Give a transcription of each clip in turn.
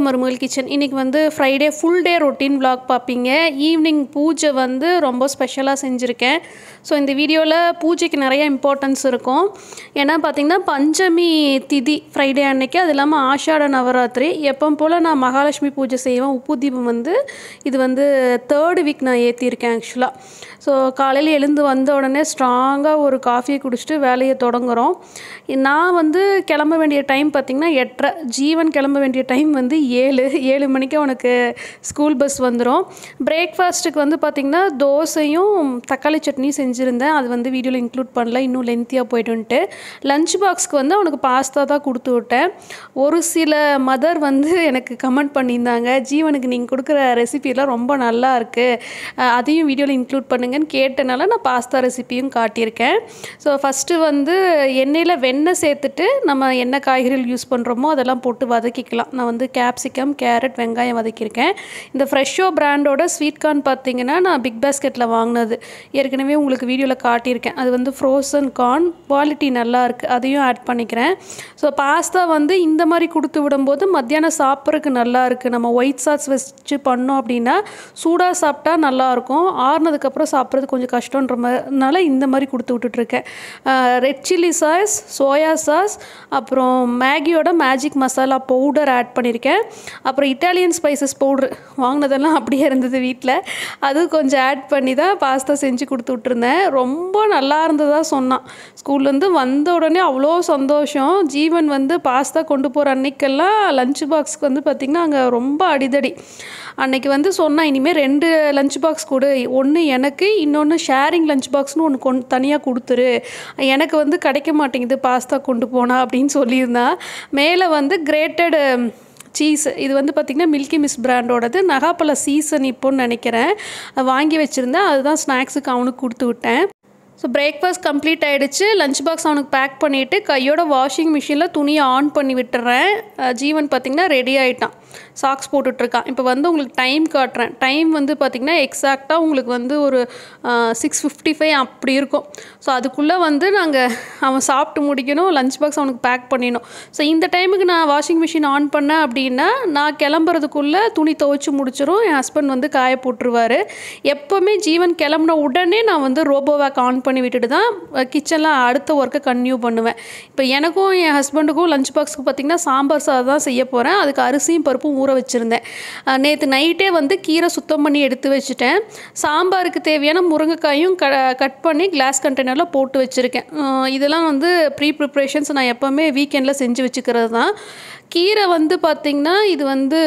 மருமகள் கிச்சன் இன்றைக்கி வந்து Friday full day routine vlog பார்ப்பீங்க ஈவினிங் பூஜை வந்து ரொம்ப ஸ்பெஷலாக செஞ்சுருக்கேன் ஸோ இந்த வீடியோவில் பூஜைக்கு நிறைய இம்பார்ட்டன்ஸ் இருக்கும் ஏன்னா பார்த்திங்கன்னா பஞ்சமி திதி ஃப்ரைடே அன்னைக்கு அது இல்லாமல் ஆஷாட நவராத்திரி எப்பவும் போல் நான் மகாலட்சுமி பூஜை செய்வேன் உப்பு தீபம் வந்து இது வந்து தேர்டு வீக் நான் ஏற்றிருக்கேன் ஆக்சுவலாக ஸோ காலையில் எழுந்து வந்த உடனே ஸ்ட்ராங்காக ஒரு காஃபியை குடிச்சிட்டு வேலையை தொடங்குறோம் நான் வந்து கிளம்ப வேண்டிய டைம் பார்த்திங்கன்னா எட்டரை ஜீவன் கிளம்ப வேண்டிய டைம் வந்து ஏழு ஏழு மணிக்கு அவனுக்கு ஸ்கூல் பஸ் வந்துடும் பிரேக்ஃபாஸ்ட்டுக்கு வந்து பார்த்திங்கன்னா தோசையும் தக்காளி சட்னியும் செஞ்சுருந்தேன் அது வந்து வீடியோவில் இன்க்ளூட் பண்ணல இன்னும் லென்த்தியாக போய்ட்டுன்ட்டு லஞ்ச் பாக்ஸ்க்கு வந்து அவனுக்கு பாஸ்தா தான் கொடுத்து விட்டேன் ஒரு சில மதர் வந்து எனக்கு கமெண்ட் பண்ணியிருந்தாங்க ஜீவனுக்கு நீங்கள் கொடுக்குற ரெசிபிலாம் ரொம்ப நல்லா இருக்குது அஹ் அதையும் வீடியோவில் இன்க்ளூட் பண்ணுங்கன்னு கேட்டனால நான் பாஸ்தா ரெசிபியும் காட்டியிருக்கேன் ஸோ ஃபஸ்ட்டு வந்து எண்ணெயில் வெண்ணெய் சேர்த்துட்டு நம்ம என்ன காய்கறிகள் யூஸ் பண்ணுறோமோ அதெல்லாம் போட்டு வதக்கிக்கலாம் நான் வந்து கேப்சிகம் கேரட் வெங்காயம் வதக்கியிருக்கேன் இந்த ஃப்ரெஷ்ஷோ பிராண்டோட ஸ்வீட் கார்ன் பார்த்தீங்கன்னா நான் பிக் பாஸ்கெட்டில் வாங்கினது ஏற்கனவே உங்களுக்கு வீடியோவில் காட்டியிருக்கேன் அது வந்து ஃப்ரோசன் கார்ன் குவாலிட்டி நல்லா இருக்குது அதையும் ஆட் பண்ணிக்கிறேன் ஸோ பாஸ்தா வந்து இந்த மாதிரி கொடுத்து விடும்போது மத்தியானம் சாப்பிட்றதுக்கு நல்லா இருக்குது நம்ம ஒயிட் சாஸ் வச்சு பண்ணோம் அப்படின்னா சூடாக சாப்பிட்டா நல்லாயிருக்கும் ஆறுனதுக்கப்புறம் சாப்பிட்றது கொஞ்சம் கஷ்டன்ற மாதிரினால இந்த மாதிரி கொடுத்து விட்டுட்ருக்கேன் red chilli sauce soya sauce அப்புறம் மேகியோட மேஜிக் மசாலா பவுடர் ஆட் பண்ணியிருக்கேன் அப்புறம் இட்டாலியன் ஸ்பைசஸ் பவுட்ரு வாங்கினதெல்லாம் அப்படியே இருந்தது வீட்டில் அது கொஞ்சம் ஆட் பண்ணி தான் பாஸ்தா செஞ்சு கொடுத்து விட்ருந்தேன் ரொம்ப நல்லா இருந்ததா சொன்னான் ஸ்கூல்லேருந்து வந்த உடனே அவ்வளோ சந்தோஷம் ஜீவன் வந்து பாஸ்தா கொண்டு போகிற அன்னைக்கெல்லாம் லஞ்ச் பாக்ஸ்க்கு வந்து பார்த்திங்கன்னா அங்கே ரொம்ப அடிதடி அன்னைக்கு வந்து சொன்னான் இனிமேல் ரெண்டு லஞ்ச் பாக்ஸ் கொடு ஒன்று எனக்கு இன்னொன்று ஷேரிங் லஞ்ச் பாக்ஸ்னு ஒன்று கொண்டு தனியாக கொடுத்துரு எனக்கு வந்து கிடைக்க மாட்டேங்குது பாஸ்தா கொண்டு போனா அப்படின்னு சொல்லியிருந்தான் மேலே வந்து கிரேட்டடு சீஸ் இது வந்து பார்த்திங்கன்னா மில்கி மிஸ் பிராண்டோடது நகாப்பழ சீசன் இப்போன்னு நினைக்கிறேன் அது வாங்கி வச்சுருந்தேன் அதுதான் ஸ்நாக்ஸுக்கு அவனுக்கு கொடுத்து விட்டேன் ஸோ பிரேக்ஃபாஸ்ட் கம்ப்ளீட் ஆகிடுச்சு லஞ்ச் பாக்ஸ் அவனுக்கு பேக் பண்ணிவிட்டு கையோட வாஷிங் மிஷினில் துணியை ஆன் பண்ணி விட்டுறேன் அஹ் ஜீவன் பார்த்திங்கன்னா ரெடி ஆகிட்டான் சாக்ஸ் போட்டுட்ருக்கான் இப்போ வந்து உங்களுக்கு டைம் காட்டுறேன் டைம் வந்து பார்த்திங்கன்னா எக்ஸாக்டாக உங்களுக்கு வந்து ஒரு சிக்ஸ் ஃபிஃப்டி ஃபைவ் அப்படி இருக்கும் ஸோ அதுக்குள்ளே வந்து நாங்கள் அவன் சாப்பிட்டு முடிக்கணும் லஞ்ச் பாக்ஸ் அவனுக்கு பேக் பண்ணிடணும் ஸோ இந்த டைமுக்கு நான் வாஷிங் மிஷின் ஆன் பண்ணேன் அப்படின்னா நான் கிளம்புறதுக்குள்ளே துணி துவைச்சி முடிச்சிடும் என் ஹஸ்பண்ட் வந்து காய போட்டுருவார் எப்போவுமே ஜீவன் கிளம்புன உடனே நான் வந்து ரோபோவேக் ஆன் பண்ணி விட்டுட்டு தான் கிச்சனில் அடுத்த ஒர்க்கை கன்டினியூ பண்ணுவேன் இப்போ எனக்கும் என் ஹஸ்பண்டுக்கும் லஞ்ச் பாக்ஸுக்கு பார்த்திங்கன்னா சாம்பார் சாதம் தான் செய்ய போகிறேன் அதுக்கு அரிசியும் பருப்பும் ஊற வச்சுருந்தேன் நேற்று நைட்டே வந்து கீரை சுத்தம் பண்ணி எடுத்து வச்சுட்டேன் சாம்பாருக்கு தேவையான முருங்கைக்காயும் க கட் பண்ணி கிளாஸ் கண்டெய்னரில் போட்டு வச்சுருக்கேன் அஹ் இதெல்லாம் வந்து ப்ரீ ப்ரிப்ரேஷன்ஸ் நான் எப்போவுமே வீக்கெண்டில் செஞ்சு வச்சுக்கிறது தான் கீரை வந்து பார்த்திங்கன்னா இது வந்து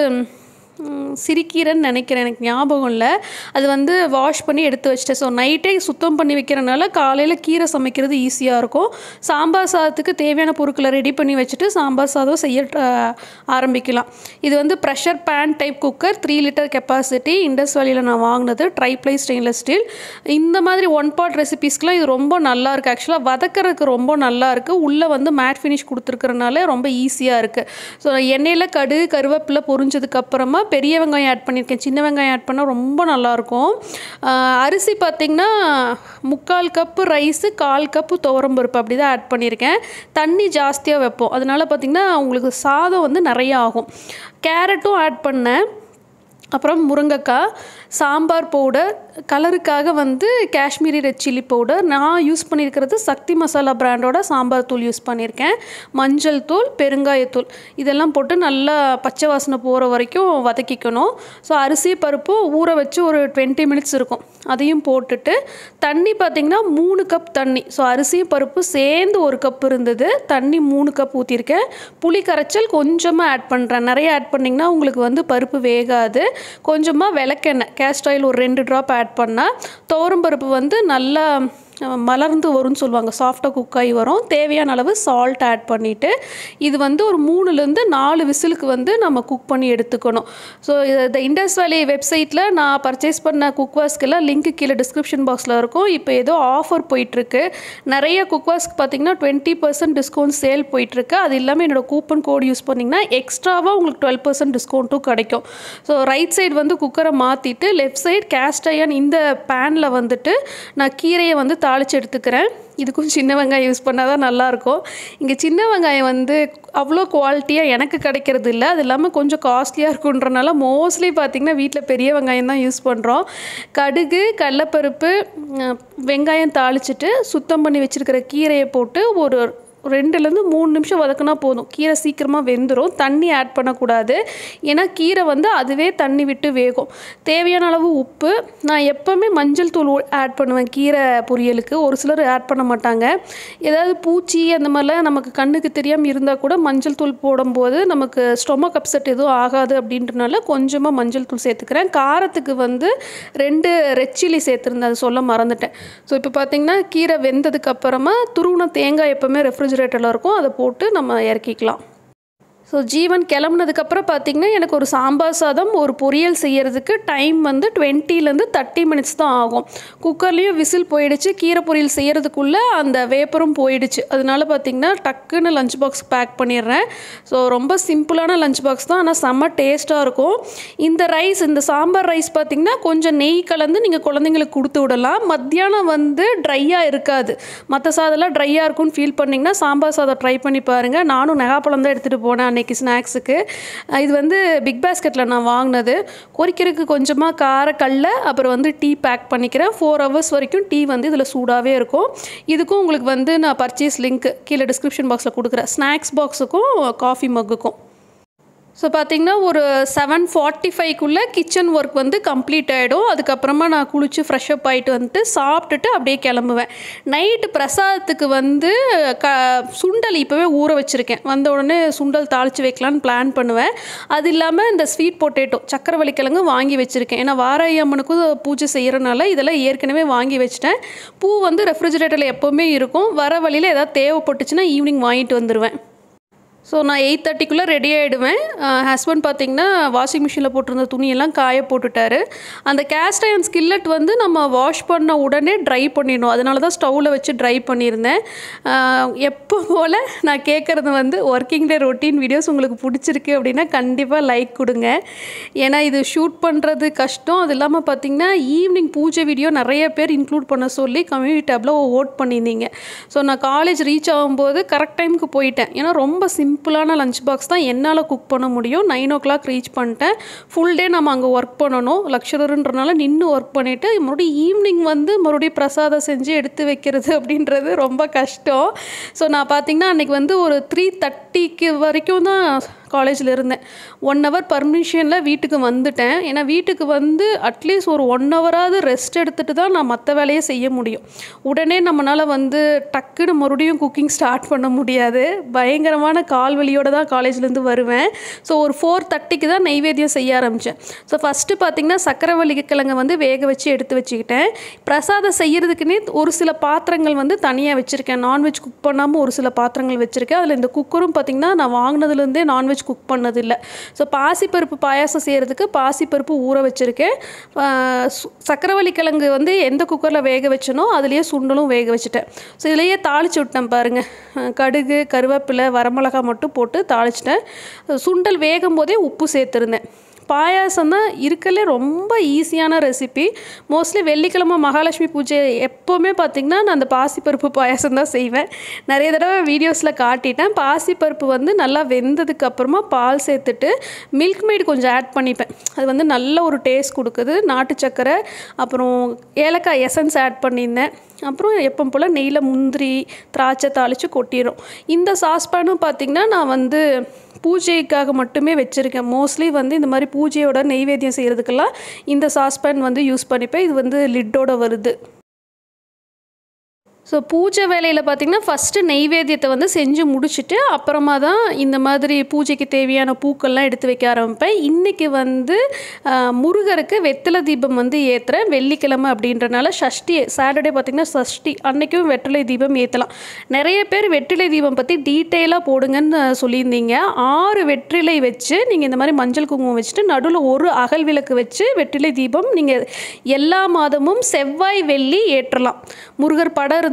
ம், சிறுகீரைன்னு நினைக்கிறேன் எனக்கு ஞாபகம் இல்லை அது வந்து வாஷ் பண்ணி எடுத்து வச்சிட்டேன் ஸோ நைட்டே சுத்தம் பண்ணி வைக்கிறனால காலையில் கீரை சமைக்கிறது ஈஸியாக இருக்கும் சாம்பார் சாதத்துக்கு தேவையான பொருட்களை ரெடி பண்ணி வச்சுட்டு சாம்பார் சாதம் செய்ய அஹ், ஆரம்பிக்கலாம் இது வந்து pressure pan type cooker three litre capacity Indus வேலியில் நான் வாங்கினது ட்ரைப்ளை ஸ்டெயின்லெஸ் ஸ்டீல் இந்த மாதிரி ஒன் பாட் ரெசிபீஸ்க்குலாம் இது ரொம்ப நல்லா இருக்குது ஆக்சுவலாக வதக்கறதுக்கு ரொம்ப நல்லா இருக்குது உள்ளே வந்து மேட் ஃபினிஷ் கொடுத்துருக்கறனால ரொம்ப ஈஸியாக இருக்குது ஸோ எண்ணெயில் கடுகு கருவேப்பிலை பொரிஞ்சதுக்கு அப்புறமா பெரிய வெங்காயம் ஆட் பண்ணியிருக்கேன் சின்ன வெங்காயம் ஆட் பண்ணால் ரொம்ப நல்லாயிருக்கும் ஆஹ் அரிசி பார்த்திங்கன்னா முக்கால் கப்பு ரைஸு கால் கப்பு துவரம்பருப்பு அப்படி தான் ஆட் பண்ணியிருக்கேன் தண்ணி ஜாஸ்தியாக வைப்போம் அதனால பார்த்திங்கன்னா உங்களுக்கு சாதம் வந்து நிறைய ஆகும் கேரட்டும் ஆட் பண்ணேன் அப்புறம் முருங்கைக்காய் சாம்பார் பவுடர் கலருக்காக வந்து காஷ்மீரி ரெட் சில்லி பவுடர் நான் யூஸ் பண்ணியிருக்கிறது சக்தி மசாலா பிராண்டோட சாம்பார் தூள் யூஸ் பண்ணியிருக்கேன் மஞ்சள் தூள் பெருங்காயத்தூள் இதெல்லாம் போட்டு நல்லா பச்சை வாசனை போகிற வரைக்கும் வதக்கிக்கணும் ஸோ அரிசி பருப்பு ஊற வச்சு ஒரு டுவெண்ட்டி மினிட்ஸ் இருக்கும் அதையும் போட்டுட்டு தண்ணி பார்த்திங்கன்னா மூணு கப் தண்ணி ஸோ அரிசியும் பருப்பு சேர்ந்து ஒரு கப் இருந்தது தண்ணி மூணு கப் ஊற்றிருக்கேன் புளி கரைச்சல் கொஞ்சமாக ஆட் பண்ணுறேன் நிறைய ஆட் பண்ணிங்கன்னா உங்களுக்கு வந்து பருப்பு வேகாது கொஞ்சமாக விளக்கெண்ணெய் கேஸ்ட் ஆயில் ஒரு ரெண்டு ட்ராப் ஆட் பண்ணால் பருப்பு வந்து நல்லா அஹ், மலர்ந்து வரும்னு சொல்லுவாங்க சாஃப்டாக குக் ஆகி வரும் தேவையான அளவு சால்ட் ஆட் பண்ணிவிட்டு இது வந்து ஒரு மூணுலேருந்து நாலு விசிலுக்கு வந்து நம்ம குக் பண்ணி எடுத்துக்கணும் ஸோ இந்த இண்டஸ் வேலி வெப்சைட்டில் நான் பர்ச்சேஸ் பண்ண குக்வாஸ்க்கெல்லாம் லிங்க் கீழே டிஸ்கிரிப்ஷன் பாக்ஸில் இருக்கும் இப்போ ஏதோ ஆஃபர் போயிட்டுருக்கு நிறைய குக்வாஸ்க்கு பார்த்தீங்கன்னா டுவெண்ட்டி பர்சன்ட் டிஸ்கவுண்ட் சேல் போயிட்டுருக்கு அது இல்லாமல் என்னோட கூப்பன் கோட் யூஸ் பண்ணிங்கன்னா எக்ஸ்ட்ராவாக உங்களுக்கு டுவெல் பர்சன்ட் டிஸ்கவுண்ட்டும் கிடைக்கும் ஸோ ரைட் சைடு வந்து குக்கரை மாற்றிட்டு லெஃப்ட் சைடு கேஸ்ட் அயன் இந்த பேனில் வந்துட்டு நான் கீரையை வந்து தாளித்து எடுத்துக்கிறேன் இதுக்கும் சின்ன வெங்காயம் யூஸ் பண்ணால் தான் நல்லாயிருக்கும் இங்கே சின்ன வெங்காயம் வந்து அவ்வளோ குவாலிட்டியாக எனக்கு கிடைக்கிறது இல்லை அது இல்லாமல் கொஞ்சம் காஸ்ட்லியாக இருக்குன்றனால மோஸ்ட்லி பார்த்திங்கன்னா வீட்டில் பெரிய வெங்காயம் தான் யூஸ் பண்ணுறோம் கடுகு கடலப்பருப்பு அஹ், வெங்காயம் தாளிச்சிட்டு சுத்தம் பண்ணி வச்சுருக்கிற கீரையை போட்டு ஒரு ரெண்டுலேருந்து மூணு நிமிஷம் வதக்குனா போதும் கீரை சீக்கிரமாக வெந்துடும் தண்ணி ஆட் பண்ணக்கூடாது ஏன்னா கீரை வந்து அதுவே தண்ணி விட்டு வேகும் தேவையான அளவு உப்பு நான் எப்போவுமே மஞ்சள் தூள் ஆட் பண்ணுவேன் கீரை பொரியலுக்கு ஒரு சிலர் ஆட் பண்ண மாட்டாங்க ஏதாவது பூச்சி அந்த மாதிரிலாம் நமக்கு கண்ணுக்கு தெரியாமல் இருந்தால் கூட மஞ்சள் தூள் போடும்போது நமக்கு ஸ்டொமக் அப்செட் எதுவும் ஆகாது அப்படின்றனால கொஞ்சமாக மஞ்சள் தூள் சேர்த்துக்கிறேன் காரத்துக்கு வந்து ரெண்டு ரெட் சில்லி சேர்த்துருந்தேன் அது சொல்ல மறந்துட்டேன் ஸோ இப்போ பார்த்தீங்கன்னா கீரை வெந்ததுக்கு அப்புறமா துருவின தேங்காய் எப்போவுமே ரெஃப்ரிஜரேட்டரில் இருக்கும் அதை போட்டு நம்ம இறக்கிக்கலாம் ஸோ ஜீவன் கிளம்புனதுக்கப்புறம் பார்த்தீங்கன்னா எனக்கு ஒரு சாம்பார் சாதம் ஒரு பொரியல் செய்யறதுக்கு டைம் வந்து டுவெண்ட்டிலேருந்து தேர்ட்டி மினிட்ஸ் தான் ஆகும் குக்கர்லேயும் விசில் போயிடுச்சு கீரை பொரியல் செய்கிறதுக்குள்ளே அந்த வேப்பரும் போயிடுச்சு அதனால பார்த்தீங்கன்னா டக்குன்னு லஞ்ச் பாக்ஸ் பேக் பண்ணிடுறேன் ஸோ ரொம்ப சிம்பிளான லஞ்ச் பாக்ஸ் தான் ஆனால் செம்ம டேஸ்ட்டாக இருக்கும் இந்த ரைஸ் இந்த சாம்பார் ரைஸ் பார்த்தீங்கன்னா கொஞ்சம் நெய் கலந்து நீங்கள் குழந்தைங்களுக்கு கொடுத்து விடலாம் மத்தியானம் வந்து ட்ரையாக இருக்காது மற்ற சாதம்லாம் ட்ரையாக இருக்கும்னு ஃபீல் பண்ணிங்கன்னா சாம்பார் சாதம் ட்ரை பண்ணி பாருங்கள் நானும் நெகாப்பழம் தான் எடுத்துகிட்டு போனேன் அன்னைக்கு ஸ்நாக்ஸுக்கு இது வந்து பிக் பாஸ்கெட்டில் நான் வாங்கினது கொறிக்கிறதுக்கு கொஞ்சமாக காரக்கல்ல அப்புறம் வந்து டீ பேக் பண்ணிக்கிறேன் ஃபோர் ஹவர்ஸ் வரைக்கும் டீ வந்து இதில் சூடாகவே இருக்கும் இதுக்கும் உங்களுக்கு வந்து நான் பர்ச்சேஸ் லிங்க் கீழே டிஸ்கிரிப்ஷன் பாக்ஸில் கொடுக்குறேன் ஸ்நாக்ஸ் பாக்ஸுக்கும் காஃபி மக்குக்கும் ஸோ பார்த்தீங்கன்னா ஒரு செவன் ஃபார்ட்டி ஃபைவ்க்குள்ளே கிச்சன் ஒர்க் வந்து கம்ப்ளீட் ஆகிடும் அதுக்கப்புறமா நான் குளித்து ஃப்ரெஷ்அப் ஆகிட்டு வந்துட்டு சாப்பிட்டுட்டு அப்படியே கிளம்புவேன் நைட்டு பிரசாதத்துக்கு வந்து க சுண்டல் இப்போவே ஊற வச்சுருக்கேன் வந்த உடனே சுண்டல் தாளித்து வைக்கலான்னு பிளான் பண்ணுவேன் அது இல்லாமல் இந்த ஸ்வீட் பொட்டேட்டோ சக்கரவள்ளி கிழங்கு வாங்கி வச்சுருக்கேன் ஏன்னா வாராயி அம்மனுக்கும் பூஜை செய்கிறனால இதெல்லாம் ஏற்கனவே வாங்கி வச்சிட்டேன் பூ வந்து ரெஃப்ரிஜரேட்டரில் எப்போவுமே இருக்கும் வர வழியில் ஏதாவது தேவைப்பட்டுச்சுன்னா ஈவினிங் வாங்கிட்டு வந்துடுவேன் ஸோ நான் எயிட் தேர்ட்டிக்குள்ளே ரெடி ஆகிடுவேன் ஹஸ்பண்ட் பார்த்தீங்கன்னா வாஷிங் மிஷினில் போட்டிருந்த துணியெல்லாம் காய போட்டுட்டாரு அந்த கேஸ்ட் அயன் ஸ்கில்லட் வந்து நம்ம வாஷ் பண்ண உடனே ட்ரை பண்ணிடணும் அதனால தான் ஸ்டவ்வில் வச்சு ட்ரை பண்ணியிருந்தேன் ஆஹ் எப்போ போல் நான் கேட்குறது வந்து ஒர்க்கிங் டே ரொட்டீன் வீடியோஸ் உங்களுக்கு பிடிச்சிருக்கு அப்படின்னா கண்டிப்பாக லைக் கொடுங்க ஏன்னா இது ஷூட் பண்ணுறது கஷ்டம் அது இல்லாமல் பார்த்தீங்கன்னா ஈவினிங் பூஜை வீடியோ நிறைய பேர் இன்க்ளூட் பண்ண சொல்லி கம்யூனிட்டி டேப்பில் ஓட் பண்ணியிருந்தீங்க ஸோ நான் காலேஜ் ரீச் ஆகும்போது கரெக்ட் டைமுக்கு போயிட்டேன் ஏன்னா ரொம்ப சிம்பிளான லஞ்ச் பாக்ஸ் தான் என்னால் குக் பண்ண முடியும் நைன் ஓ கிளாக் ரீச் பண்ணிட்டேன் ஃபுல் டே நம்ம அங்கே ஒர்க் பண்ணணும் லக்ஷரருன்றனால நின்று ஒர்க் பண்ணிவிட்டு மறுபடியும் ஈவினிங் வந்து மறுபடியும் பிரசாதம் செஞ்சு எடுத்து வைக்கிறது அப்படின்றது ரொம்ப கஷ்டம் ஸோ நான் பார்த்தீங்கன்னா அன்றைக்கி வந்து ஒரு த்ரீ தேர்ட்டிக்கு வரைக்கும் தான் காலேஜில் இருந்தேன் ஒன் ஹவர் பர்மிஷனில் வீட்டுக்கு வந்துட்டேன் ஏன்னா வீட்டுக்கு வந்து அட்லீஸ்ட் ஒரு ஒன் ஹவராவது ரெஸ்ட் எடுத்துகிட்டு தான் நான் மற்ற வேலையை செய்ய முடியும் உடனே நம்மளால் வந்து டக்குன்னு மறுபடியும் குக்கிங் ஸ்டார்ட் பண்ண முடியாது பயங்கரமான கால் வலியோடு தான் காலேஜ்லேருந்து வருவேன் ஸோ ஒரு ஃபோர் தேர்ட்டிக்கு தான் நெய்வேத்தியம் செய்ய ஆரம்பித்தேன் ஸோ ஃபஸ்ட்டு பார்த்திங்கன்னா சக்கரவள்ளி கிழங்கை வந்து வேக வச்சு எடுத்து வச்சுக்கிட்டேன் பிரசாதம் செய்கிறதுக்குன்னே ஒரு சில பாத்திரங்கள் வந்து தனியாக வச்சுருக்கேன் நான்வெஜ் குக் பண்ணாமல் ஒரு சில பாத்திரங்கள் வச்சுருக்கேன் அதில் இந்த குக்கரும் பார்த்திங்கன்னா நான் வாங்கினதுலேருந்தே நான்வெஜ் குக் பண்ணதில்லை ஸோ பாசிப்பருப்பு பாயாசம் செய்கிறதுக்கு பாசிப்பருப்பு ஊற வச்சுருக்கேன் சக்கரவள்ளி கிழங்கு வந்து எந்த குக்கரில் வேக வச்சனோ அதுலேயே சுண்டலும் வேக வச்சுட்டேன் ஸோ இதுலேயே தாளிச்சு விட்டேன் பாருங்கள் அஹ் கடுகு கருவேப்பிலை வரமிளகா மட்டும் போட்டு தாளிச்சிட்டேன் சுண்டல் வேகும் போதே உப்பு சேர்த்துருந்தேன் பாயாசம் தான் இருக்கலே ரொம்ப ஈஸியான ரெசிபி மோஸ்ட்லி வெள்ளிக்கிழமை மகாலட்சுமி பூஜை எப்போவுமே பார்த்திங்கன்னா நான் அந்த பாசிப்பருப்பு பாயாசம் தான் செய்வேன் நிறைய தடவை வீடியோஸில் காட்டிட்டேன் பாசிப்பருப்பு வந்து நல்லா வெந்ததுக்கு அப்புறமா பால் சேர்த்துட்டு மில்க் மேட் கொஞ்சம் ஆட் பண்ணிப்பேன் அது வந்து நல்ல ஒரு டேஸ்ட் கொடுக்குது நாட்டு சக்கரை அப்புறம் ஏலக்காய் எசன்ஸ் ஆட் பண்ணியிருந்தேன் அப்புறம் எப்போ போல் நெய்யில் முந்திரி திராட்சை தாளித்து கொட்டிடும் இந்த சாஸ்பேனும் பார்த்திங்கன்னா நான் வந்து பூஜைக்காக மட்டுமே வச்சுருக்கேன் மோஸ்ட்லி வந்து இந்த மாதிரி பூஜையோட நெய்வேத்தியம் செய்கிறதுக்கெல்லாம் இந்த சாஸ்பேன் வந்து யூஸ் பண்ணிப்பேன் இது வந்து லிட்டோட வருது ஸோ பூஜை வேலையில் பார்த்திங்கன்னா ஃபஸ்ட்டு நெய்வேத்தியத்தை வந்து செஞ்சு முடிச்சுட்டு அப்புறமா தான் இந்த மாதிரி பூஜைக்கு தேவையான பூக்கள்லாம் எடுத்து வைக்க ஆரம்பிப்பேன் இன்றைக்கி வந்து ஆஹ், முருகருக்கு வெத்தலை தீபம் வந்து ஏற்றுறேன் வெள்ளிக்கிழமை அப்படின்றனால ஷஷ்டி சாட்டர்டே பார்த்திங்கன்னா சஷ்டி அன்றைக்கும் வெற்றிலை தீபம் ஏற்றலாம் நிறைய பேர் வெற்றிலை தீபம் பற்றி டீட்டெயிலாக போடுங்கன்னு சொல்லியிருந்தீங்க ஆறு வெற்றிலை வச்சு நீங்கள் இந்த மாதிரி மஞ்சள் குங்குமம் வச்சுட்டு நடுவில் ஒரு அகல் விளக்கு வச்சு வெற்றிலை தீபம் நீங்கள் எல்லா மாதமும் செவ்வாய் வெள்ளி ஏற்றலாம் முருகர் படம் இருந்துச்சு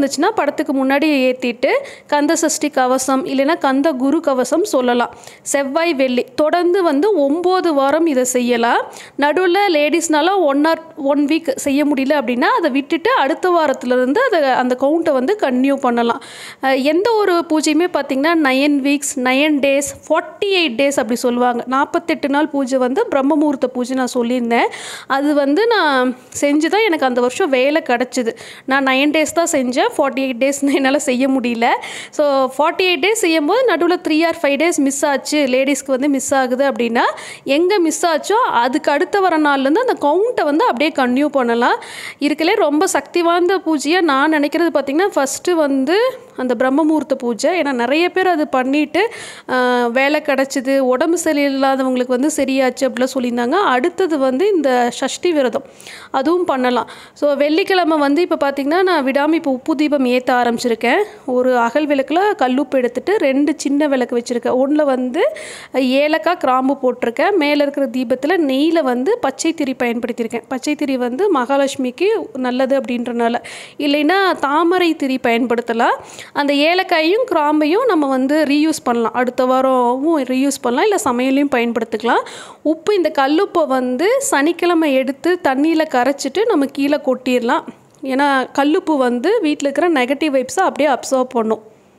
இருந்துச்சுன்னா படத்துக்கு முன்னாடி ஏற்றிட்டு கந்த சஷ்டி கவசம் இல்லைன்னா கந்த குரு கவசம் சொல்லலாம் செவ்வாய் வெள்ளி தொடர்ந்து வந்து ஒம்பது வாரம் இதை செய்யலாம் நடுவில் லேடிஸ்னால ஒன் ஆர் ஒன் வீக் செய்ய முடியல அப்படின்னா அதை விட்டுட்டு அடுத்த வாரத்துலேருந்து அதை அந்த கவுண்ட்டை வந்து கன்டினியூ பண்ணலாம் அஹ் எந்த ஒரு பூஜையுமே பார்த்திங்கன்னா nine weeks nine days forty eight days அப்படி சொல்லுவாங்க நாற்பத்தெட்டு நாள் பூஜை வந்து பிரம்ம முகூர்த்த பூஜை நான் சொல்லியிருந்தேன் அது வந்து நான் செஞ்சு தான் எனக்கு அந்த வருஷம் வேலை கிடச்சிது நான் நைன் டேஸ் தான் செஞ்சேன் ஃபார்ட்டி எயிட் டேஸ் என்னால் செய்ய முடியல ஸோ ஃபார்ட்டி எயிட் டேஸ் செய்யும்போது நடுவில் three or five days miss ஆச்சு லேடிஸ்க்கு வந்து மிஸ் ஆகுது அப்படின்னா எங்கே மிஸ் ஆச்சோ அதுக்கு அடுத்த வர நாள்லேருந்து அந்த கவுண்ட்டை வந்து அப்படியே கன்டினியூ பண்ணலாம் இருக்கலே ரொம்ப சக்தி வாய்ந்த பூஜையாக நான் நினைக்கிறது பார்த்திங்கன்னா ஃபஸ்ட்டு வந்து அந்த பிரம்ம முகூர்த்த பூஜை ஏன்னா நிறைய பேர் அது பண்ணிட்டு ஆஹ், வேலை கிடச்சிது உடம்பு சரியில்லாதவங்களுக்கு வந்து சரியாச்சு அப்படிலாம் சொல்லியிருந்தாங்க அடுத்தது வந்து இந்த சஷ்டி விரதம் அதுவும் பண்ணலாம் ஸோ வெள்ளிக்கிழமை வந்து இப்போ பார்த்திங்கன்னா நான் விடாமல் இப்போ உப்பு தீபம் ஏற்ற ஆரம்பிச்சிருக்கேன் ஒரு அகல் விளக்கில் கல்லுப்பு எடுத்துட்டு ரெண்டு சின்ன விளக்கு வச்சுருக்கேன் ஒன்றில் வந்து ஏலக்காய் கிராம்பு போட்டிருக்கேன் மேலே இருக்கிற தீபத்தில் நெய்யில் வந்து பச்சை திரி பயன்படுத்தியிருக்கேன் பச்சை திரி வந்து மகாலட்சுமிக்கு நல்லது அப்படின்றனால இல்லைன்னா தாமரை திரி பயன்படுத்தலாம் அந்த ஏலக்காயும் கிராம்பையும் நம்ம வந்து ரீயூஸ் பண்ணலாம் அடுத்த வாரமும் ரீயூஸ் பண்ணலாம் இல்லை சமையலையும் பயன்படுத்திக்கலாம் உப்பு இந்த கல்லுப்பை வந்து சனிக்கிழமை எடுத்து தண்ணியில் கரைச்சிட்டு நம்ம கீழே கொட்டிடலாம் ஏன்னா கல்லுப்பு வந்து வீட்டில் இருக்கிற நெகட்டிவ் வைப்ஸை அப்படியே அப்சர்வ் பண்ணும்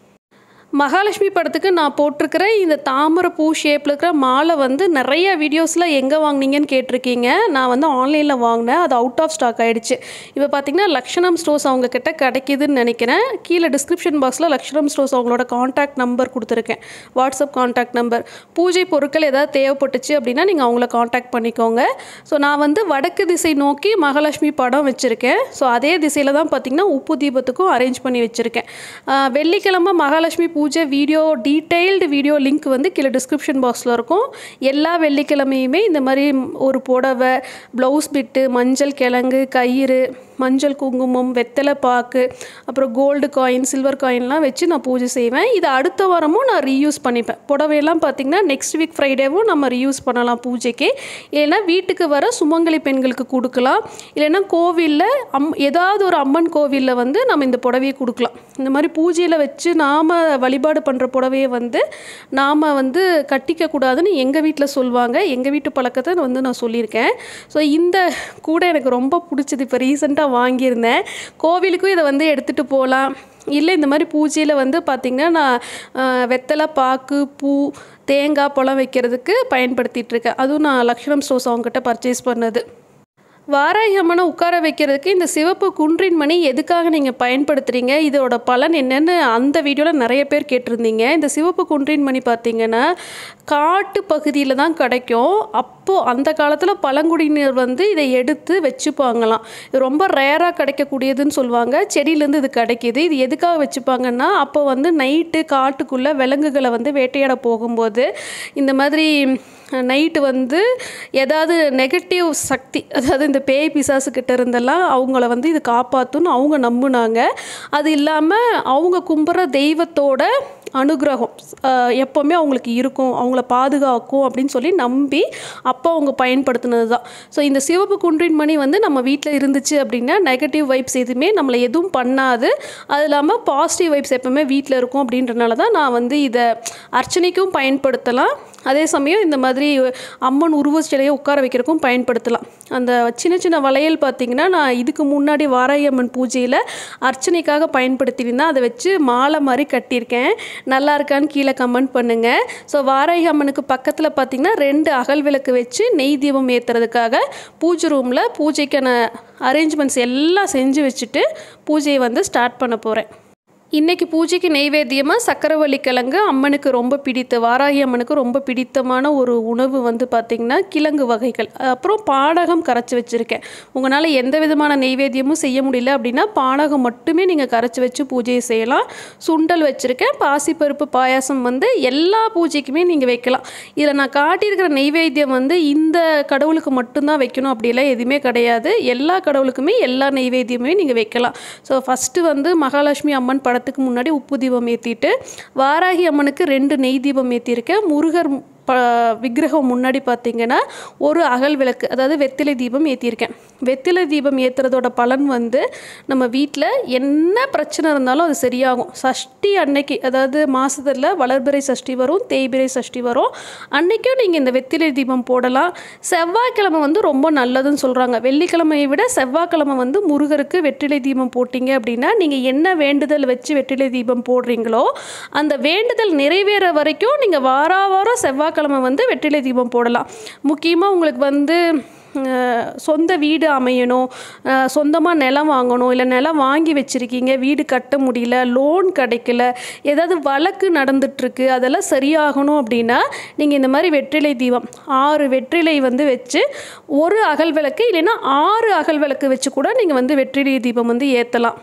மகாலட்சுமி படத்துக்கு நான் போட்டிருக்கிற இந்த தாமரை பூ ஷேப்பில் இருக்கிற மாலை வந்து நிறைய வீடியோஸில் எங்கே வாங்குனீங்கன்னு கேட்டிருக்கீங்க நான் வந்து ஆன்லைனில் வாங்கினேன் அது அவுட் ஆஃப் ஸ்டாக் ஆகிடுச்சு இப்போ பார்த்தீங்கன்னா லக்ஷணம் ஸ்டோர்ஸ் அவங்க கிட்ட கிடைக்குதுன்னு நினைக்கிறேன் கீழே டிஸ்கிரிப்ஷன் பாக்ஸில் லக்ஷணம் ஸ்டோர்ஸ் அவங்களோட காண்டாக்ட் நம்பர் கொடுத்துருக்கேன் வாட்ஸ்அப் காண்டாக்ட் நம்பர் பூஜை பொருட்கள் ஏதாவது தேவைப்பட்டுச்சு அப்படின்னா நீங்கள் அவங்கள காண்டாக்ட் பண்ணிக்கோங்க ஸோ நான் வந்து வடக்கு திசை நோக்கி மகாலட்சுமி படம் வச்சுருக்கேன் ஸோ அதே திசையில் தான் பார்த்திங்கன்னா உப்பு தீபத்துக்கும் அரேஞ்ச் பண்ணி வச்சுருக்கேன் ஆஹ் வெள்ளிக்கிழமை மகாலட்சுமி பூஜை வீடியோ டீட்டெயில்டு வீடியோ லிங்க் வந்து கீழே டிஸ்கிரிப்ஷன் பாக்ஸில் இருக்கும் எல்லா வெள்ளிக்கிழமையுமே இந்த மாதிரி ஒரு புடவை ப்ளவுஸ் பிட்டு மஞ்சள் கிழங்கு கயிறு மஞ்சள் குங்குமம் வெத்தலை பாக்கு அப்புறம் கோல்டு காயின் சில்வர் காயின்லாம் வச்சு நான் பூஜை செய்வேன் இது அடுத்த வாரமும் நான் ரீயூஸ் பண்ணிப்பேன் புடவையெல்லாம் பார்த்திங்கன்னா நெக்ஸ்ட் வீக் ஃப்ரைடேவும் நம்ம ரீயூஸ் பண்ணலாம் பூஜைக்கு இல்லைன்னா வீட்டுக்கு வர சுமங்கலி பெண்களுக்கு கொடுக்கலாம் இல்லைன்னா கோவிலில் அம் ஏதாவது ஒரு அம்மன் கோவிலில் வந்து நம்ம இந்த புடவையை கொடுக்கலாம் இந்த மாதிரி பூஜையில் வச்சு நாம் வழிபாடு பண்ணுற புடவையை வந்து நாம் வந்து கட்டிக்க கூடாதுன்னு எங்கள் வீட்டில் சொல்லுவாங்க எங்கள் வீட்டு பழக்கத்தை வந்து நான் சொல்லியிருக்கேன் ஸோ இந்த கூட எனக்கு ரொம்ப பிடிச்சது இப்போ ரீசெண்டாக வாங்கியிருந்தேன் கோவிலுக்கும் இதை வந்து எடுத்துகிட்டு போகலாம் இல்லை இந்த மாதிரி பூஜையில் வந்து பார்த்திங்கன்னா நான் ஆஹ், வெத்தலை பாக்கு பூ தேங்காய் பழம் வைக்கிறதுக்கு பயன்படுத்திகிட்டு இருக்கேன் அதுவும் நான் லக்ஷ்மணம் ஸ்டோர்ஸ் அவங்ககிட்ட பர்ச்சேஸ் பண்ணது வாராகி அம்மனை உட்கார வைக்கிறதுக்கு இந்த சிவப்பு குன்றின் மணி எதுக்காக நீங்கள் பயன்படுத்துகிறீங்க இதோட பலன் என்னன்னு அந்த வீடியோவில் நிறைய பேர் கேட்டிருந்தீங்க இந்த சிவப்பு குன்றின் மணி பார்த்தீங்கன்னா காட்டு பகுதியில் தான் கிடைக்கும் அப்போது அந்த காலத்தில் பழங்குடியினர் வந்து இதை எடுத்து வச்சுப்பாங்களாம் இது ரொம்ப ரேராக கிடைக்கக்கூடியதுன்னு சொல்லுவாங்க செடியிலேருந்து இது கிடைக்கிது இது எதுக்காக வச்சுப்பாங்கன்னா அப்போ வந்து நைட்டு காட்டுக்குள்ளே விலங்குகளை வந்து வேட்டையாட போகும்போது இந்த மாதிரி நைட்டு வந்து ஏதாவது நெகட்டிவ் சக்தி அதாவது இந்த பேய் பிசாசு கிட்ட இருந்தெல்லாம் அவங்கள வந்து இது காப்பாற்றுன்னு அவங்க நம்புனாங்க அது இல்லாமல் அவங்க கும்புற தெய்வத்தோட அனுகிரகம் ஆஹ் எப்போவுமே அவங்களுக்கு இருக்கும் அவங்கள பாதுகாக்கும் அப்படின்னு சொல்லி நம்பி அப்போ அவங்க பயன்படுத்தினது தான் ஸோ இந்த சிவப்பு குன்றின் மணி வந்து நம்ம வீட்டில் இருந்துச்சு அப்படின்னா நெகட்டிவ் வைப்ஸ் எதுவுமே நம்மளை எதுவும் பண்ணாது அது இல்லாமல் பாசிட்டிவ் வைப்ஸ் எப்போவுமே வீட்டில் இருக்கும் அப்படின்றனால தான் நான் வந்து இதை அர்ச்சனைக்கும் பயன்படுத்தலாம் அதே சமயம் இந்த மாதிரி அம்மன் உருவச் சிலையை உட்கார வைக்கிறதுக்கும் பயன்படுத்தலாம் அந்த சின்ன சின்ன வளையல் பார்த்திங்கன்னா நான் இதுக்கு முன்னாடி வாராகி அம்மன் பூஜையில் அர்ச்சனைக்காக பயன்படுத்தியிருந்தேன் அதை வச்சு மாலை மாதிரி கட்டியிருக்கேன் நல்லா இருக்கான்னு கீழே கமெண்ட் பண்ணுங்கள் ஸோ வாராகி அம்மனுக்கு பக்கத்தில் பார்த்திங்கன்னா ரெண்டு அகல் விளக்கு வச்சு நெய் தீபம் ஏற்றுறதுக்காக பூஜை ரூமில் பூஜைக்கான அரேஞ்ச்மெண்ட்ஸ் எல்லாம் செஞ்சு வச்சுட்டு பூஜையை வந்து ஸ்டார்ட் பண்ண போகிறேன் இன்னைக்கு பூஜைக்கு நெய்வேத்தியமாக சக்கரவள்ளி கிழங்கு அம்மனுக்கு ரொம்ப பிடித்த வாராகி அம்மனுக்கு ரொம்ப பிடித்தமான ஒரு உணவு வந்து பார்த்திங்கன்னா கிழங்கு வகைகள் அப்புறம் பானகம் கரைச்சி வச்சுருக்கேன் உங்களால் எந்த விதமான நெய்வேத்தியமும் செய்ய முடியல அப்படின்னா பானகம் மட்டுமே நீங்கள் கரைச்சி வச்சு பூஜையை செய்யலாம் சுண்டல் வச்சுருக்கேன் பாசிப்பருப்பு பாயாசம் வந்து எல்லா பூஜைக்குமே நீங்கள் வைக்கலாம் இதில் நான் காட்டியிருக்கிற நெய்வேத்தியம் வந்து இந்த கடவுளுக்கு மட்டும்தான் வைக்கணும் அப்படிலாம் எதுவுமே கிடையாது எல்லா கடவுளுக்குமே எல்லா நெய்வேத்தியமே நீங்கள் வைக்கலாம் ஸோ ஃபஸ்ட்டு வந்து மகாலட்சுமி அம்மன் படத்துக்கு முன்னாடி உப்பு தீபம் ஏற்றிட்டு வாராகி அம்மனுக்கு ரெண்டு நெய் தீபம் ஏற்றிருக்கேன் முருகர் ப விக்கிரகம் முன்னாடி பார்த்தீங்கன்னா ஒரு அகல் விளக்கு அதாவது வெத்திலை தீபம் ஏற்றியிருக்கேன் வெத்திலை தீபம் ஏற்றுறதோட பலன் வந்து நம்ம வீட்டில் என்ன பிரச்சனை இருந்தாலும் அது சரியாகும் சஷ்டி அன்னைக்கு அதாவது மாதத்தில் வளர்பிறை சஷ்டி வரும் தேய்பிறை சஷ்டி வரும் அன்னைக்கும் நீங்கள் இந்த வெத்திலை தீபம் போடலாம் செவ்வாய்க்கிழமை வந்து ரொம்ப நல்லதுன்னு சொல்கிறாங்க வெள்ளிக்கிழமையை விட செவ்வாய்க்கிழமை வந்து முருகருக்கு வெற்றிலை தீபம் போட்டிங்க அப்படின்னா நீங்கள் என்ன வேண்டுதல் வச்சு வெற்றிலை தீபம் போடுறீங்களோ அந்த வேண்டுதல் நிறைவேற வரைக்கும் நீங்கள் வாரா வாரம் செவ்வாய்க்கிழமை வந்து வெற்றிலை தீபம் போடலாம் முக்கியமாக உங்களுக்கு வந்து அஹ், சொந்த வீடு அமையணும் சொந்தமாக நிலம் வாங்கணும் இல்லை நிலம் வாங்கி வச்சுருக்கீங்க வீடு கட்ட முடியல லோன் கிடைக்கல ஏதாவது வழக்கு நடந்துட்டுருக்கு அதெல்லாம் சரியாகணும் அப்படின்னா நீங்கள் இந்த மாதிரி வெற்றிலை தீபம் ஆறு வெற்றிலை வந்து வச்சு ஒரு அகல் விளக்கு இல்லைன்னா ஆறு அகல் விளக்கு வச்சு கூட நீங்கள் வந்து வெற்றிலை தீபம் வந்து ஏற்றலாம்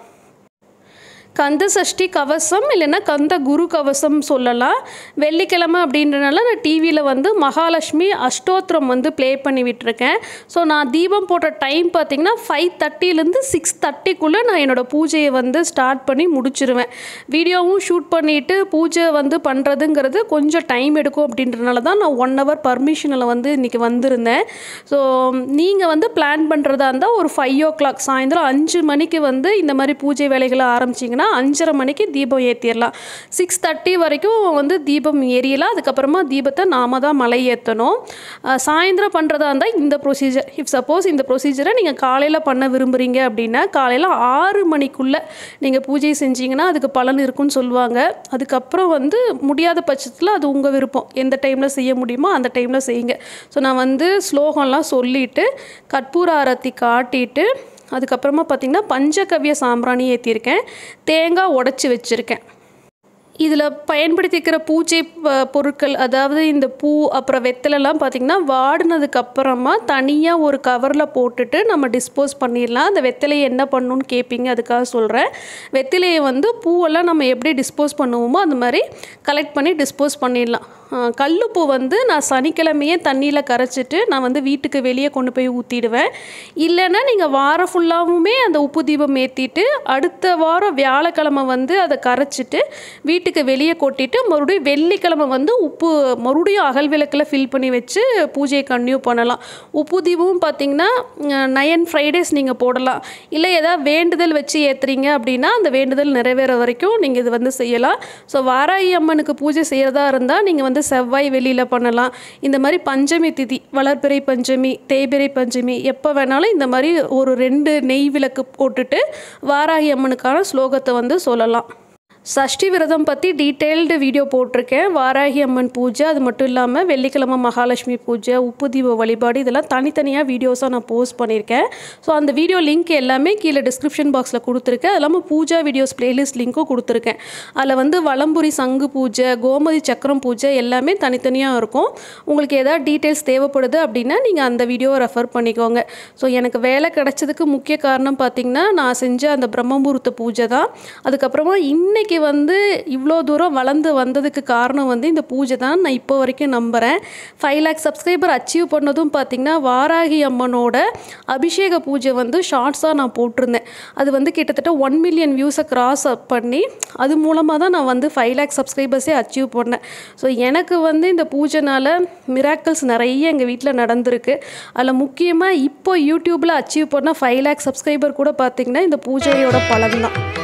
கந்த சஷ்டி கவசம் இல்லைன்னா கந்த குரு கவசம் சொல்லலாம் வெள்ளிக்கிழமை அப்படின்றனால நான் டிவியில் வந்து மகாலட்சுமி அஷ்டோத்திரம் வந்து ப்ளே பண்ணி விட்டுருக்கேன் ஸோ நான் தீபம் போட்ட டைம் பார்த்திங்கன்னா ஃபைவ் தேர்ட்டிலேருந்து சிக்ஸ் தேர்ட்டிக்குள்ளே நான் என்னோடய பூஜையை வந்து ஸ்டார்ட் பண்ணி முடிச்சிருவேன் வீடியோவும் ஷூட் பண்ணிவிட்டு பூஜை வந்து பண்ணுறதுங்கிறது கொஞ்சம் டைம் எடுக்கும் அப்படின்றனால தான் நான் ஒன் ஹவர் பர்மிஷனில் வந்து இன்றைக்கி வந்திருந்தேன் ஸோ நீங்கள் வந்து பிளான் பண்ணுறதா இருந்தால் ஒரு ஃபைவ் ஓ கிளாக் சாயந்தரம் அஞ்சு மணிக்கு வந்து இந்த மாதிரி பூஜை வேலைகளை ஆரம்பிச்சிங்கன்னா அஞ்சரை மணிக்கு தீபம் ஏற்றிடலாம் சிக்ஸ் தேர்ட்டி வரைக்கும் வந்து தீபம் எரியலாம் அதுக்கப்புறமா தீபத்தை நாம தான் மலை ஏற்றணும் அஹ் சாயந்தரம் பண்ணுறதா இருந்தால் இந்த ப்ரொசீஜர் இஃப் சப்போஸ் இந்த ப்ரொசீஜரை நீங்கள் காலையில் பண்ண விரும்புகிறீங்க அப்படின்னா காலையில் ஆறு மணிக்குள்ளே நீங்கள் பூஜை செஞ்சீங்கன்னா அதுக்கு பலன் இருக்குன்னு சொல்லுவாங்க அதுக்கப்புறம் வந்து முடியாத பட்சத்தில் அது உங்கள் விருப்பம் எந்த டைமில் செய்ய முடியுமோ அந்த டைமில் செய்யுங்க ஸோ நான் வந்து ஸ்லோகம்லாம் சொல்லிவிட்டு கற்பூர ஆரத்தி காட்டிட்டு அதுக்கப்புறமா பார்த்திங்கன்னா பஞ்சகவ்ய சாம்பிராணி ஏற்றிருக்கேன் தேங்காய் உடச்சி வச்சுருக்கேன் இதில் பயன்படுத்திக்கிற பூஜை ப- பொருட்கள் அதாவது இந்த பூ அப்புறம் வெத்தலைலாம் பார்த்திங்கன்னா வாடினதுக்கு அப்புறமா தனியாக ஒரு கவரில் போட்டுட்டு நம்ம டிஸ்போஸ் பண்ணிடலாம் அந்த வெத்தலையை என்ன பண்ணணும்னு கேட்பீங்க அதுக்காக சொல்கிறேன் வெத்தலையை வந்து பூவெல்லாம் நம்ம எப்படி டிஸ்போஸ் பண்ணுவோமோ அந்த மாதிரி கலெக்ட் பண்ணி டிஸ்போஸ் பண்ணிடலாம் ஆஹ் கல்லுப்பூ வந்து நான் சனிக்கிழமையே தண்ணியில் கரைச்சிட்டு நான் வந்து வீட்டுக்கு வெளியே கொண்டு போய் ஊற்றிடுவேன் இல்லைன்னா நீங்கள் வாரம் ஃபுல்லாகவுமே அந்த உப்பு தீபம் ஏற்றிட்டு அடுத்த வாரம் வியாழக்கிழமை வந்து அதை கரைச்சிட்டு வீட்டுக்கு வெளியே கொட்டிட்டு மறுபடியும் வெள்ளிக்கிழமை வந்து உப்பு மறுபடியும் அகல் விளக்கில் ஃபில் பண்ணி வச்சு பூஜையை கன்டினியூ பண்ணலாம் உப்பு தீபமும் பார்த்தீங்கன்னா நயன் ஃப்ரைடேஸ் நீங்கள் போடலாம் இல்லை ஏதாவது வேண்டுதல் வச்சு ஏற்றுறீங்க அப்படின்னா அந்த வேண்டுதல் நிறைவேற வரைக்கும் நீங்கள் இது வந்து செய்யலாம் ஸோ வாராகி அம்மனுக்கு பூஜை செய்கிறதா இருந்தால் நீங்கள் வந்து செவ்வாய் வெளியில் பண்ணலாம் இந்த மாதிரி பஞ்சமி திதி வளர்பிறை பஞ்சமி தேய்பிறை பஞ்சமி எப்போ வேணாலும் இந்த மாதிரி ஒரு ரெண்டு நெய் விளக்கு போட்டுட்டு வாராகி அம்மனுக்கான ஸ்லோகத்தை வந்து சொல்லலாம் சஷ்டி விரதம் பற்றி டீட்டெயில்டு வீடியோ போட்டிருக்கேன் வாராகி அம்மன் பூஜை அது மட்டும் இல்லாமல் வெள்ளிக்கிழமை மகாலட்சுமி பூஜை உப்பு தீப வழிபாடு இதெல்லாம் தனித்தனியாக வீடியோஸாக நான் போஸ்ட் பண்ணியிருக்கேன் ஸோ அந்த வீடியோ லிங்க் எல்லாமே கீழே டிஸ்கிரிப்ஷன் பாக்ஸில் கொடுத்துருக்கேன் அது இல்லாமல் பூஜா வீடியோஸ் பிளேலிஸ்ட் லிங்க்கும் கொடுத்துருக்கேன் அதில் வந்து வலம்புரி சங்கு பூஜை கோமதி சக்கரம் பூஜை எல்லாமே தனித்தனியாக இருக்கும் உங்களுக்கு ஏதாவது டீட்டெயில்ஸ் தேவைப்படுது அப்படின்னா நீங்கள் அந்த வீடியோவை ரெஃபர் பண்ணிக்கோங்க ஸோ எனக்கு வேலை கிடைச்சதுக்கு முக்கிய காரணம் பார்த்திங்கன்னா நான் செஞ்ச அந்த பிரம்மமுகூர்த்த பூஜை தான் அதுக்கப்புறமா இன்னைக்கு வந்து இவ்வளோ தூரம் வளர்ந்து வந்ததுக்கு காரணம் வந்து இந்த பூஜை தான் நான் இப்போ வரைக்கும் நம்புகிறேன் ஃபைவ் லேக் சப்ஸ்கிரைபர் அச்சீவ் பண்ணதும் பார்த்திங்கன்னா வாராகி அம்மனோட அபிஷேக பூஜை வந்து ஷார்ட்ஸாக நான் போட்டிருந்தேன் அது வந்து கிட்டத்தட்ட ஒன் மில்லியன் வியூஸை கிராஸ் அப் பண்ணி அது மூலமாக தான் நான் வந்து ஃபைவ் லேக் சப்ஸ்கிரைபர்ஸே அச்சீவ் பண்ணேன் ஸோ எனக்கு வந்து இந்த பூஜைனால மிராக்கிள்ஸ் நிறைய எங்கள் வீட்டில் நடந்திருக்கு அதில் முக்கியமாக இப்போ யூடியூப்பில் அச்சீவ் பண்ண ஃபைவ் லேக் சப்ஸ்கிரைபர் கூட பார்த்திங்கன்னா இந்த பூஜையோட பலன் தான்